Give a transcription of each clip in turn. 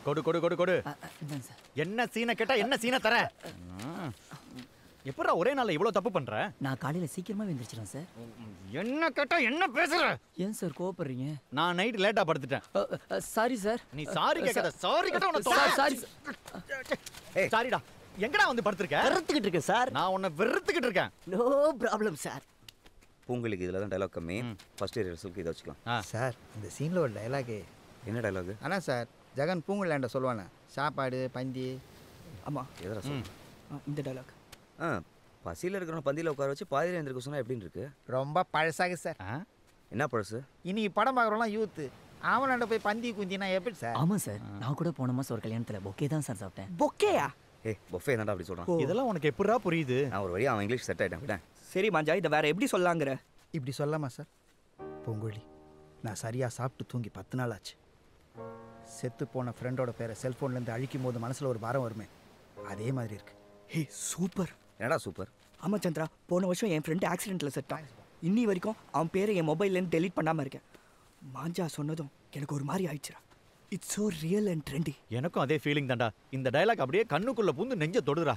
கொடு கொடு கொடு கொடு இந்தாங்க சார் என்ன சீனை கேட்டா என்ன சீனை தர எப்படா ஒரே நாள்ல இவ்வளவு தப்பு பண்ற நான் காலையில் சீக்கிரமாக எழுந்திரிச்சிடும் சார் என்ன கேட்டா என்ன பேசுற ஏன் சார் கோவப்படுறீங்க நான் நைட் லேட்டா படுத்துட்டேன் சாரி சார் நீ சாரி கேட்காத சாரி கேட்டா உன்னை சார் சாரி சாரிடா எங்கடா வந்து படுத்திருக்க வெறுத்துக்கிட்டு இருக்கேன் சார் நான் உன்னை வெறுத்துக்கிட்டு இருக்கேன் நோ ப்ராப்ளம் சார் பூங்குழிக்கு இதில் தான் டைலாக் கம்மி ஃபர்ஸ்ட் இயர் ரிசல்ட்க்கு இதை வச்சுக்கலாம் சார் இந்த சீனில் ஒரு டைலாகு என்ன டைலாக் ஆனால் சார் ஜெகன் பூங்குழலாண்ட சொல்லுவானே சாப்பாடு பந்தி ஆமாம் எதிரா சொல்லு இந்த டைலாக் ஆ பசியில் இருக்கிறவன பந்தியில் உட்கார வச்சு பாதியில் எழுந்திருக்க சொன்னா எப்படின்னு இருக்கு ரொம்ப பழசாக சார் என்ன பழசு இன்னைக்கு படம் பார்க்குறோம்லாம் யூத்து அவனாண்ட போய் பந்தி குந்தினா எப்படி சார் ஆமாம் சார் நான் கூட போன மாதம் ஒரு கல்யாணத்தில் பொக்கே தான் சார் சாப்பிட்டேன் பொக்கேயா ஏய் பொஃபே தான்டா அப்படி சொல்கிறான் இதெல்லாம் உனக்கு எப்படிடா புரியுது நான் ஒரு வழி அவன் இங்கிலீஷ் செட் ஆகிட்டேன் விட்டேன் சரி மாஞ்சா இதை வேற எப்படி சொல்லாங்கிற இப்படி சொல்லாமா சார் பூங்குழலி நான் சரியாக சாப்பிட்டு தூங்கி பத்து நாள் ஆச்சு செத்து போன ஃப்ரெண்டோட பேரை செல்ஃபோன்லேருந்து அழிக்கும் போது மனசில் ஒரு பாரம் வருமே அதே மாதிரி இருக்கு ஹே சூப்பர் என்னடா சூப்பர் ஆமா சந்திரா போன வருஷம் என் ஃப்ரெண்டு ஆக்சிடென்ட்டில் செட்டான் இன்னி வரைக்கும் அவன் பேரை என் மொபைல்லேருந்து டெலீட் பண்ணாமல் இருக்கேன் மாஞ்சா சொன்னதும் எனக்கு ஒரு மாதிரி ஆயிடுச்சுடா it's so real and trendy எனக்கும் அதே ஃபீலிங் தான்டா இந்த டயலாக் அப்படியே கண்ணுக்குள்ள பூந்து நெஞ்ச தொடுறா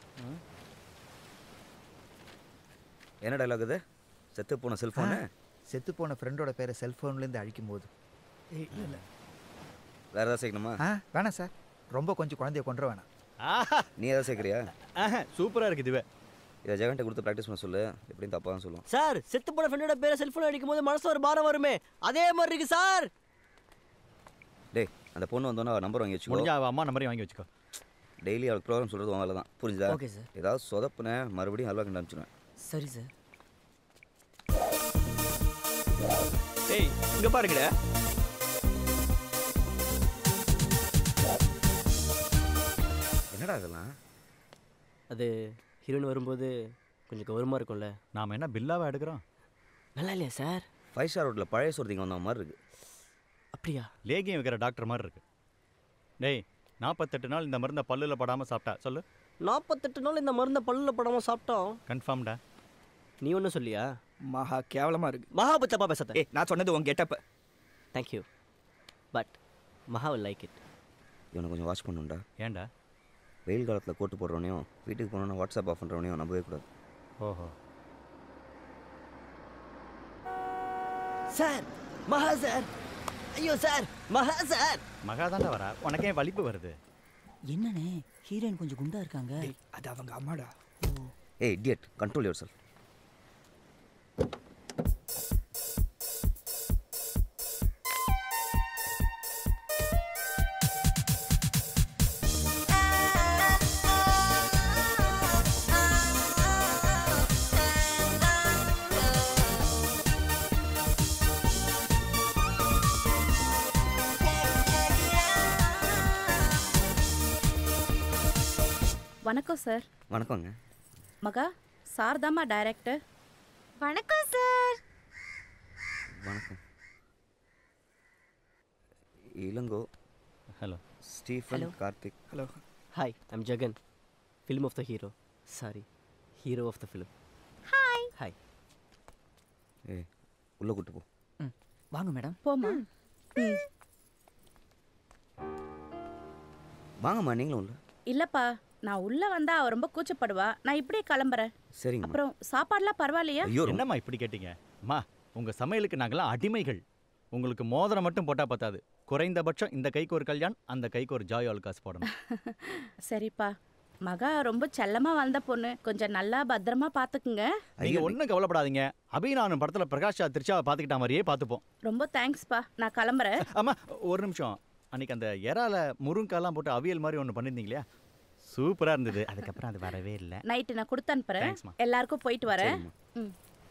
என்ன டைலாக் இது செத்து போன செல்ஃபோனு செத்து போன ஃப்ரெண்டோட பேரை செல்ஃபோன்லேருந்து அழிக்கும் போது இல்லை இல்லை வேறு ஏதாவது சேர்க்கணுமா ஆ வேணாம் சார் ரொம்ப கொஞ்சம் குழந்தைய கொண்டு வேணாம் நீ ஏதாவது சேர்க்குறியா சூப்பரா இருக்கு இதுவே இதை ஜெகன்ட்ட கொடுத்து ப்ராக்டிஸ் பண்ண சொல்லு எப்படியும் தப்பாக தான் சொல்லுவோம் சார் செத்து போன ஃப்ரெண்டோட பேரை செல்ஃபோன் அடிக்கும் போது மனசுல ஒரு பாரம் வருமே அதே மாதிரி இருக்கு சார் டேய் அந்த பொண்ணு வந்தோன்னா நம்பர் வாங்கி வச்சுக்கோ முடிஞ்சா அவ அம்மா நம்பரையும் வாங்கி வச்சுக்கோ டெய்லி அவளுக்கு ப்ரோக்ராம் சொல்கிறது உன் வேலை தான் புரிஞ்சுதா Okay, sir. ஏதாவது சொதப்புனேன் மறுபடியும் ஹல்வா கண்டு அனுப்பிச்சிடுவேன் சரி சார் ஏய் இங்கே பாருங்கடா என்னடா இதெல்லாம் அது ஹீரோயின் வரும்போது கொஞ்சம் கௌரவமாக இருக்கும்ல நாம என்ன பில்லாவா எடுக்கிறோம் நல்லா இல்லையா சார் ஃபைவ் ஸ்டார் ரோட்டில் பழைய சோர்த்திங்க வந்த மாதிரி இருக்கு அப்படியா லேகியம் வைக்கிற டாக்டர் மாதிரி இருக்கு டேய் நாற்பத்தெட்டு நாள் இந்த மருந்தை பல்லுல படாம சாப்பிட்டா சொல்லு நாற்பத்தெட்டு நாள் இந்த மருந்தை பல்லில் படாமல் சாப்பிட்டோம் கன்ஃபார்ம்டா நீ ஒன்றும் சொல்லியா மகா கேவலமாக இருக்கு மகா பத்தி தப்பா பேசாத ஏய் நான் சொன்னது உன் getup thank you but Maha will like it இவனை கொஞ்சம் வாட்ச் பண்ணுண்டா ஏன்டா வெயில் காலத்தில் கோட்டு போடுறவனையும் வீட்டுக்கு போனோன்னா வாட்ஸ்அப் ஆஃப் பண்ணுறவனையும் நம்பவே கூடாது ஓஹோ சார் மகா சார் ஐயோ சார் மகா சார் மகா தாண்டா வரா உனக்கே வலிப்பு வருது என்னண்ணே ஹீரோயின் கொஞ்சம் குண்டா இருக்காங்க அது அவங்க அம்மாடா ஏய் இடியட் கண்ட்ரோல் யுவர் செல்ஃப் வணக்கம் சார் வணக்கங்க மகா சாரதாமா டைரக்டர் வணக்கம் சார் வணக்கம் Ilango hello Stephen Karthik hello hi I'm Jagan film of the hero sorry hero of the film hi hi ஏய் உள்ளே கூட்டு போ ம் வாங்க மேடம் போமா வாங்கம்மா நீங்களும் உள்ள இல்லப்பா நான் உள்ள வந்தா அவ ரொம்ப கூச்சப்படுவா நான் இப்படியே கிளம்புறேன் சரிங்கம்மா அப்புறம் சாப்பாடுலாம் பரவாயில்லையா ஐயோ ரொம்ப- என்னம்மா இப்படி கேட்டீங்க அம்மா உங்க சமையலுக்கு நாங்களாம் அடிமைகள் உங்களுக்கு மோதிரம் மட்டும் போட்டா பத்தாது குறைந்தபட்சம் இந்த கைக்கு ஒரு கல்யாண் அந்த கைக்கு ஒரு ஜாய் ஆல் காசு போடணும் சரிப்பா மகா ரொம்ப செல்லமா வளர்ந்த பொண்ணு கொஞ்சம் நல்லா பத்திரமா பாத்துக்குங்க நீங்க ஒண்ணும் கவலைப்படாதீங்க அபிநானும் படத்துல பிரகாஷா திருச்சாவை பாத்துக்கிட்ட மாதிரியே பாத்துப்போம் ரொம்ப தேங்க்ஸ்ப்பா நான் கிளம்புறேன் ஆமா ஒரு நிமிஷம் அன்னைக்கு அந்த எறால முருங்காலாம் போட்டு அவியல் மாதிரி ஒன்று பண்ணியிருந்தீங்க இல்லையா சூப்பரா இருந்தது அதுக்கப்புறம் அது வரவே இல்லை நைட்டு நான் கொடுத்து அனுப்புறேன் Thanksமா. எல்லாருக்கும் போயிட்டு வரேன் சரிம்மா. ம்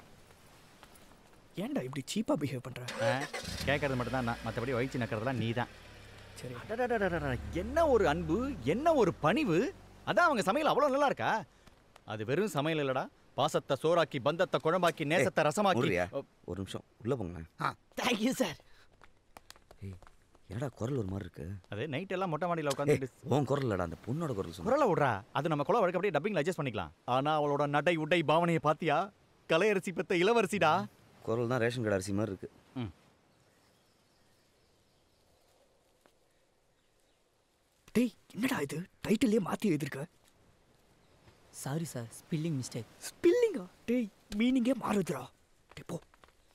ஏன்டா இப்படி சீப்பாக பிஹேவ் பண்ணுற கேட்கறது மட்டும் தான் நான் மற்றபடி வயிற்று நக்கிறதெல்லாம் நீ தான் சரி என்ன ஒரு அன்பு என்ன ஒரு பணிவு அதான் அவங்க சமையல் அவ்வளோ நல்லா இருக்கா அது வெறும் சமையல் இல்லடா பாசத்தை சோறாக்கி பந்தத்தை குழம்பாக்கி நேசத்தை ரசமாக்கி மூடுறியா ஒரு நிமிஷம் உள்ளே போங்களேன் தேங்க்யூ சார் ஏய் என்னடா குரல் ஒரு மாதிரி இருக்கு அது நைட் எல்லாம் மொட்டை மாடியில் ஏய், உட்காந்து உன் குரல் இல்லடா அந்த பொண்ணோட குரல் சொன்ன குரலை விட்றா அது நம்ம குல வழக்கு அப்படியே டப்பிங்ல அட்ஜஸ்ட் பண்ணிக்கலாம் ஆனா அவளோட நடை உடை பாவனையை பாத்தியா கலையரசி பெத்த இளவரசிடா குரல் தான் ரேஷன் கடை அரிசி மாதிரி இருக்கு ம். டேய் என்னடா இது டைட்டிலே மாத்தி எழுதிருக்க சாரி சார் ஸ்பெல்லிங் மிஸ்டேக் ஸ்பில்லிங்கா டேய் மீனிங்கே மாறுதுடா டேய் போ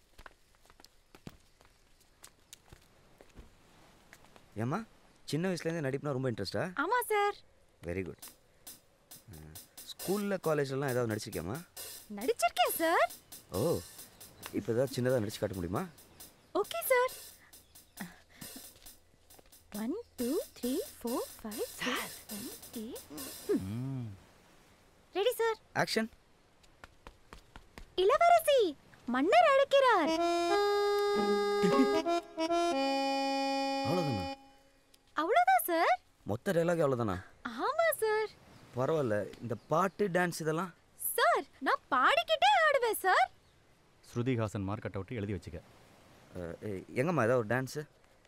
ஏம்மா சின்ன வயசுலேருந்து நடிப்புனா ரொம்ப இன்ட்ரெஸ்டா ஆமா சார் வெரி குட் ஸ்கூலில் காலேஜ்லலாம் ஏதாவது நடிச்சிருக்கியாம்மா நடிச்சிருக்கேன் சார் ஓ இப்போ ஏதாவது சின்னதாக நடிச்சு காட்ட முடியுமா okay sir one two three four five six seven eight ready sir action இளவரசி மன்னர் அழைக்கிறார் அவ்வளோதானா அவ்வளவுதான் சார் மொத்த டைலாக் அவ்வளோதானா ஆமா சார் பரவாயில்ல இந்த பாட்டு டான்ஸ் இதெல்லாம் சார் நான் பாடிக்கிட்டே ஆடுவேன் சார் ஸ்ருதிஹாசன் மார்க்கெட் அவுட்டு எழுதி வச்சுக்க அஹ், ஏய், எங்கம்மா ஏதாவது ஒரு டான்ஸு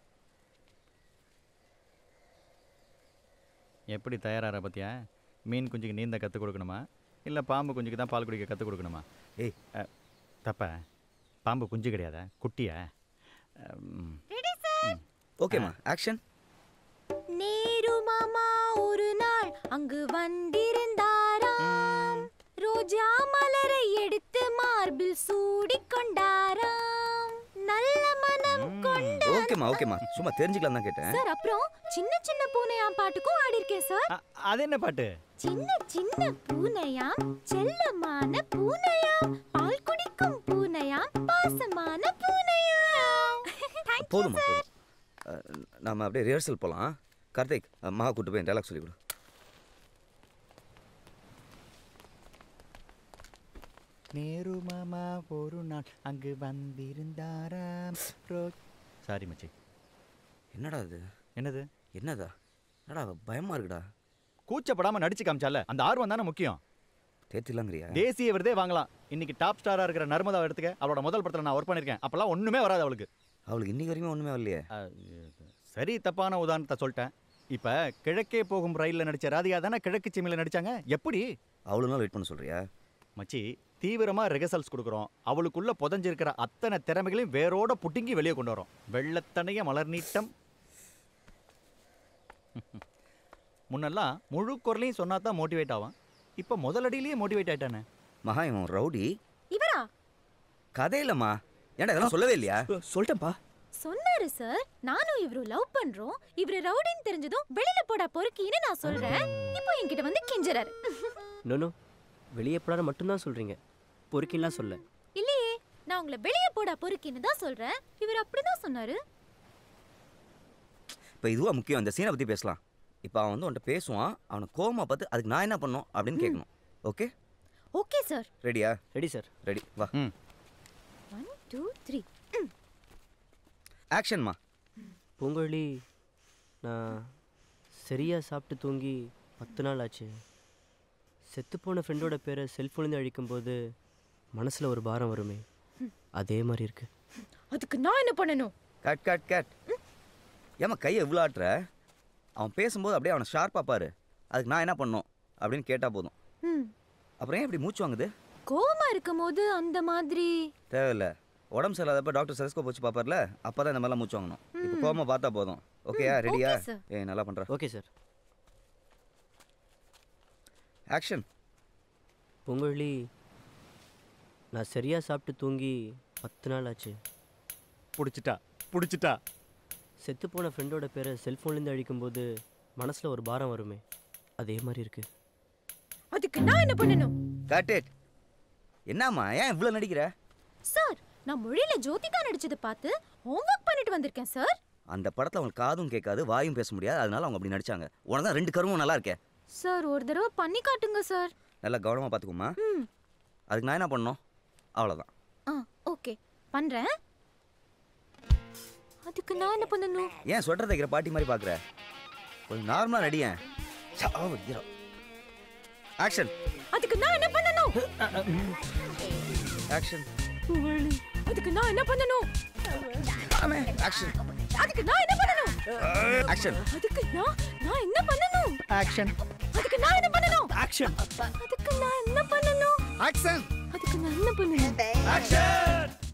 எப்படி தயாராகிற பத்தியா மீன் குஞ்சுக்கு நீந்த கற்றுக் கொடுக்கணுமா இல்லை பாம்பு குஞ்சுக்கு தான் பால் குடிக்க கற்றுக் கொடுக்கணுமா ஏய் அஹ், தப்ப பாம்பு குஞ்சு கிடையாதா குட்டியா ம், ரெடி சார் ஓகேம்மா ஆக்ஷன் நேரு மாமா ஒரு நாள் அங்கு வந்திருந்தாராம் ரோஜா மலரை எடுத்து மார்பில் சூடிக் கொண்டாராம் நல்ல மனம் கொண்ட ஓகேம்மா ஓகேம்மா சும்மா தெரிஞ்சுக்கலாம் தான் கேட்டேன் சார் அப்புறம் சின்ன சின்ன பூனையாம் பாட்டுக்கும் ஆடி இருக்கேன் சார் அ- அது என்ன பாட்டு சின்ன சின்ன பூனையாம் செல்லமான பூனையாம் பால் குடிக்கும் பூனையாம் பாசமான பூனையாம் Thank you, போதுமா sir. போதும் அஹ், நாம அப்படியே ரிஹர்சல் போகலாம் கார்த்திக் அம்மா கூட்டு போய் டைலாக் சொல்லி கொடு நேரு மாமா ஒரு நாள் அங்கு வந்திருந்தாராம் சாரி மச்சி என்னடா இது என்னது என்னதா என்னடா பயமா இருக்குடா கூச்சப்படாம நடிச்சு காமிச்சால அந்த ஆர்வம் தானே முக்கியம் தேத்திலாங்கிறியா தேசிய விருதே வாங்கலாம் இன்னைக்கு டாப் ஸ்டாரா இருக்கிற நர்மதா எடுத்துக்க அவளோட முதல் படத்துல நான் ஒர்க் பண்ணிருக்கேன் அப்பெல்லாம் ஒண்ணுமே வராது அவளுக்கு அவளுக்கு இன்னைக்கு வரைக்கும் ஒன்றுமே வரலையே அஹ், சரி தப்பான உதாரணத்தை சொல்லிட்டேன் இப்ப கிழக்கே போகும் ரயில்ல நடிச்ச ராதிகா தானே கிழக்கு சிமில நடிச்சாங்க எப்படி அவ்வளோ நாள் வெயிட் பண்ண சொல்றியா மச்சி தீவிரமா ரிகர்சல்ஸ் கொடுக்குறோம் அவளுக்குள்ள புதஞ்சிருக்கிற அத்தனை திறமைகளையும் வேரோட புட்டுங்கி வெளியே கொண்டு வரோம் வெள்ளத்தனைய மலர் நீட்டம் முன்னெல்லாம் முழு குரலையும் சொன்னா தான் மோட்டிவேட் ஆவான் இப்போ முதலடியிலேயே மோட்டிவேட் ஆயிட்டானே மகா இவன் ரவுடி இவரா கதை இல்லைம்மா ஏன்டா இதெல்லாம் சொல்லவே இல்லையா அஹ், சொல்லிட்டேன்ப்பா சொன்னாரு சார் நானும் இவரு லவ் பண்றோம் இவரு ரவுடின்னு தெரிஞ்சதும் வெளியில போடா பொறுக்கின்னு நான் சொல்றேன் இப்போ என்கிட்ட வந்து கெஞ்சறாரு நோனோ வெளியே போடாத மட்டும்தான் சொல்கிறீங்க பொறுக்கின்லாம் சொல்ல இல்லையே நான் உங்களை வெளிய போடா பொறுக்கின்னு தான் சொல்றேன் இவர் அப்படிதான் சொன்னாரு இப்போ இதுவா முக்கியம் இந்த சீனை பற்றி பேசலாம் இப்போ அவன் வந்து உன்கிட்ட பேசுவான் அவனை கோமா பார்த்து அதுக்கு நான் என்ன பண்ணணும் அப்படின்னு கேட்கணும் ஓகே ஓகே சார் ரெடியா ரெடி சார் ரெடி வா ம் ஒன் டூ த்ரீ ஆக்ஷன்மா பூங்கொழி நான் சரியாக சாப்பிட்டு தூங்கி பத்து நாள் ஆச்சு செத்துப்போன ஃப்ரெண்டோட பேரை செல்ஃபோன்லேருந்து அழிக்கும்போது மனசில் ஒரு பாரம் வருமே அதே மாதிரி இருக்கு அதுக்கு நான் என்ன பண்ணணும் கட் கட் கட் ஏம்மா கையை எவ்வளோ ஆட்டுற அவன் பேசும்போது அப்படியே அவனை ஷார்ப்பாக பாரு அதுக்கு நான் என்ன பண்ணணும் அப்படின்னு கேட்டால் போதும் ம் அப்புறம் ஏன் இப்படி மூச்சு வாங்குது கோவமா இருக்கும்போது அந்த மாதிரி தேவையில்ல உடம்பு சரியில்லாதப்ப டாக்டர் செலஸ்கோப் வச்சு பார்ப்பார்ல அப்போ தான் இந்த மாதிரிலாம் மூச்சு வாங்கணும் இப்போ கோமா பார்த்தா போதும் ஓகேயா ம், ரெடியா okay, sir. ஏய் நல்லா பண்ணுற ஓகே சார் ஆக்ஷன் பூங்கொழி நான் சரியாக சாப்பிட்டு தூங்கி பத்து நாள் ஆச்சு புடிச்சிட்டா புடிச்சிட்டா செத்துப்போன ஃப்ரெண்டோட பேரை செல்ஃபோன்லேருந்து அழிக்கும்போது மனசில் ஒரு பாரம் வருமே அதே மாதிரி இருக்கு அதுக்கு நான் என்ன பண்ணணும் கட் இட் என்னம்மா ஏன் இவ்வளோ நடிக்கிற சார் நான் மொழியில ஜோதிகா நடிச்சதை பார்த்து ஹோம்ஒர்க் பண்ணிட்டு வந்திருக்கேன் சார் அந்த படத்தில் அவங்களுக்கு காதும் கேட்காது வாயும் பேச முடியாது அதனால அவங்க அப்படி நடிச்சாங்க உனக்கு தான் ரெண்டு கருவும் நல்லா இருக்கே சார் ஒரு தடவை பண்ணி காட்டுங்க சார் நல்லா கவனமாக பார்த்துக்குமா ம் அதுக்கு நான் என்ன பண்ணணும் அவ்வளோதான் ஆ ஓகே பண்றேன் அதுக்கு நான் என்ன பண்ணணும் ஏன் ஸ்வெட்டர் தைக்கிற பாட்டி மாதிரி பார்க்குற கொஞ்சம் நார்மலாக நடியேன் ஆக்ஷன் அதுக்கு நான் என்ன பண்ணணும் ஆக்ஷன் அதுக்கு நான் என்ன பண்ணணும் ஆக்ஷன் அதுக்கு நான் என்ன பண்ணணும் ஆக்ஷன் அதுக்கு நான் நான் என்ன பண்ணணும் ஆக்ஷன் அதுக்கு நான் என்ன பண்ணணும் ஆக்ஷன் அதுக்கு நான் என்ன பண்ணணும் ஆக்ஷன் அதுக்கு நான் என்ன பண்ணணும் ஆக்ஷன்